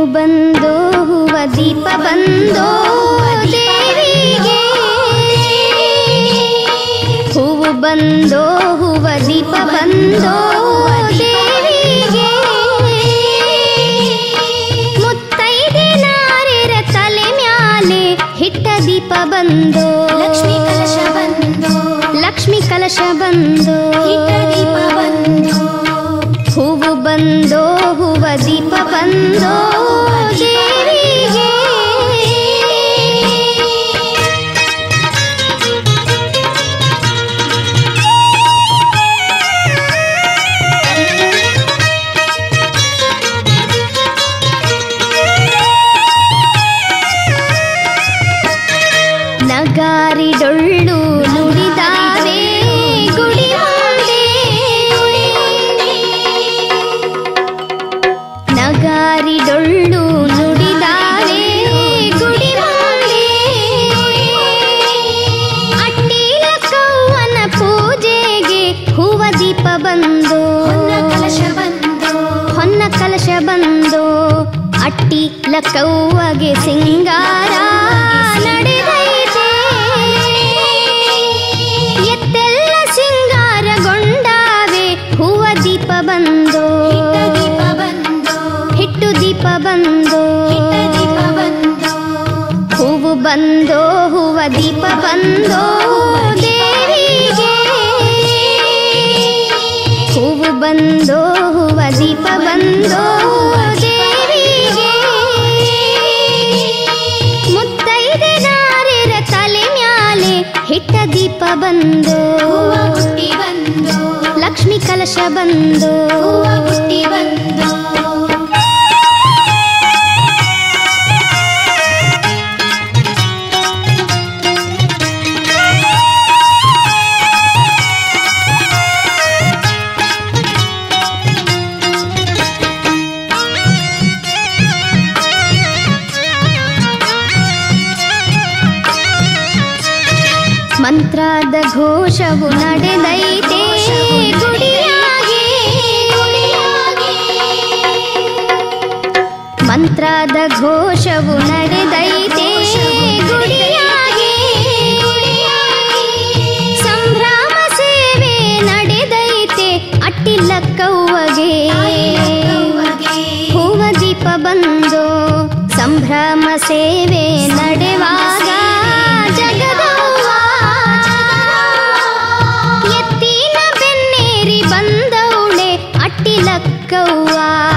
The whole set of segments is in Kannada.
ಬಂದೋ ಹೂವ ದೀಪ ಬಂದೋ ದೇವಿಗೆ ಹೂವು ಬಂದೋ ಹೂವ ದೀಪ ಬಂದೋ ದೇವಿಗೆ ಮುತ್ತೈದೆ ನಾರಿರ ತಲೆ ಮ್ಯಾಲೆ ಹಿಟ್ಟ ದೀಪ ಬಂದೋ ಲಕ್ಷ್ಮೀ ಕಲಶ ಬಂದು ಲಕ್ಷ್ಮಿ ಕಲಶ ಬಂದೋ ಹಿಟ್ಟ ದೀಪ ಬಂದು ಹೂವು ಬಂದೋ ಹೂವ ದೀಪ ಬಂದೋ ದೇವಿಗೆ ನಗಾರಿ ಡೊಳ್ಳು ನುಡಿದಾವೆ ಗುಡಿ ಮುಂದೆ ನಗಾರಿ ಡೊಳ್ಳು ನುಡಿದಾವೆ ಗುಡಿ ಮುಂದೆ ಅಟ್ಟಿಲ ಕೌವನ ಪೂಜೆಗೆ ಹೂವ ದೀಪ ಬಂದು ಹೊನ್ನ ಕಲಶ ಬಂದು ಹೊನ್ನ ಕಲಶ ಬಂದು ಅಟ್ಟಿ ಲಕ್ಕವ್ವಗೆ ಸಿಂಗಾರ ನಡೆದೈತೆ ಎತ್ತೆಲ್ಲ ಸಿಂಗಾರಗೊಂಡಾವೆ ಹೂವ ದೀಪ ಬಂದು ಹಿಟ್ಟ ದೀಪ ಬಂದು ಹಿಟ್ಟು ದೀಪ ಬಂದು ಹಿಟ್ಟ ದೀಪ ಬಂದು ಹೂವು ಬಂದೋ ಹೂವ ದೀಪ ಬಂದೋ ದೇವಿಗೆ ಹೂವು ಬಂದೋ ಹೂವ ದೀಪ ಬಂದೋ ದೇವಿಗೆ ಮುತ್ತೈದೆ ನಾರಿರ ತಲೆ ಮ್ಯಾಲೆ ಹಿಟ್ಟ ದೀಪ ಬಂದು ಹೂವ ಬುಟ್ಟಿ ಬಂದು ಲಕ್ಷ್ಮಿ ಕಲಶ ಬಂದು ಹೂವ ಬುಟ್ಟಿ ಬಂದು ಮಂತ್ರದ ಘೋಷವು ನಡೆದೈತೆ ಗುಡಿಯಾಗೆ ಮಂತ್ರದ ಘೋಷವು ನಡೆದೈತೆ ಗುಡಿಯಾಗೆ ಸಂಭ್ರಮ ಸೇವೆ ನಡೆದೈತೆ ಅಟ್ಟಿಲ್ಲಕ್ಕವ್ವಗೆ ಹೂವ ದೀಪ ಬಂದು ಸಂಭ್ರಮ ಸೇವೆ ನಡೆವಾಗ ಜಗದವ್ವ ಎತ್ತಿನ ಬೆನ್ನೇರಿ ಬಂದವಳೆ ಅಟ್ಟಿಲಕ್ಕವ್ವ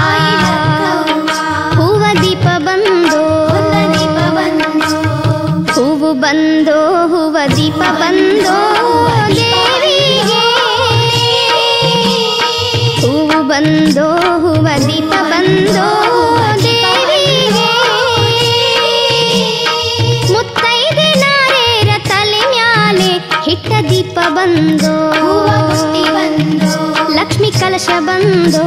ಹೂವ ದೀಪ ಬಂದು ಹೂವು ಬಂದೋ ಹೂವ ದೀಪ ಬಂದೋ ದೇವಿಗೆ ಹೂವು ಬಂದೋ ಹೂವ ದೀಪ ಬಂದೋ ದೇವಿಗೆ ಮುತ್ತೈದೆ ನಾರೇರ ತಲೆ ಮ್ಯಾಲೆ ಹಿಟ್ಟ ದೀಪ ಬಂದೋ ಲಕ್ಷ್ಮಿ ಕಲಶ ಬಂದೋ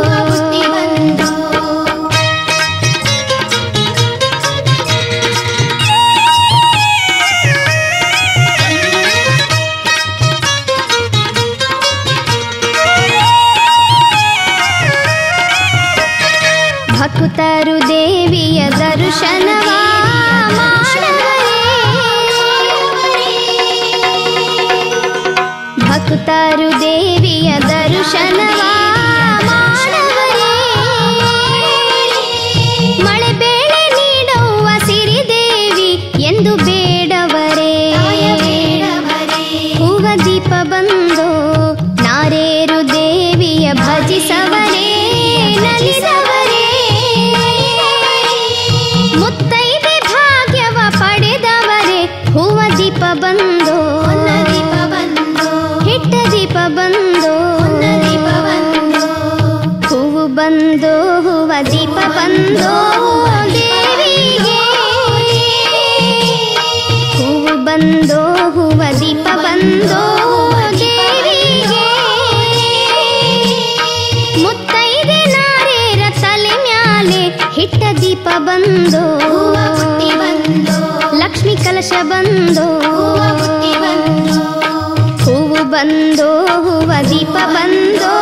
ಭಕ್ತರು ದೇವಿಯ ದರ್ಶನವ ಮಾಡವರೇ ಭಕ್ತರು ದೇವಿಯ ದರ್ಶನವ ಮಾಡವರೇ ಮಳೆ ಬೇಳೆ ನೀಡುವ ಸಿರಿದೇವಿ ಎಂದು ಬೇಡವರೇ ಹೂವ ದೀಪ ಬಂದು ನಾರೇರು ದೇವಿಯ ಭಜಿಸವರೇ ನಲಿದವರೇ ಮುತ್ತೈದೆ ಭಾಗ್ಯವ ಪಡೆದವರೇ ಹೂವ ದೀಪ ಬಂದು ಹಿಟ್ಟ ದೀಪ ಬಂದು ಹೂವು ಬಂದು ಹೂವ ದೀಪ ಬಂದು ದೇವಿಗೆ ಹೂವು ಬಂದು ಹೂವ ದೀಪ ಬಂದು ದೇವಿಗೆ ಮುತ್ತೈದೆ ನಾರೇರ ತಲೆ ಮ್ಯಾಲೆ ಹಿಟ್ಟ ದೀಪ ಬಂದು ಲಕ್ಷ್ಮಿ ಕಲಶ ಬಂದು ಹೂವು ಬಂದು ಹೂವ ದೀಪ ಬಂದು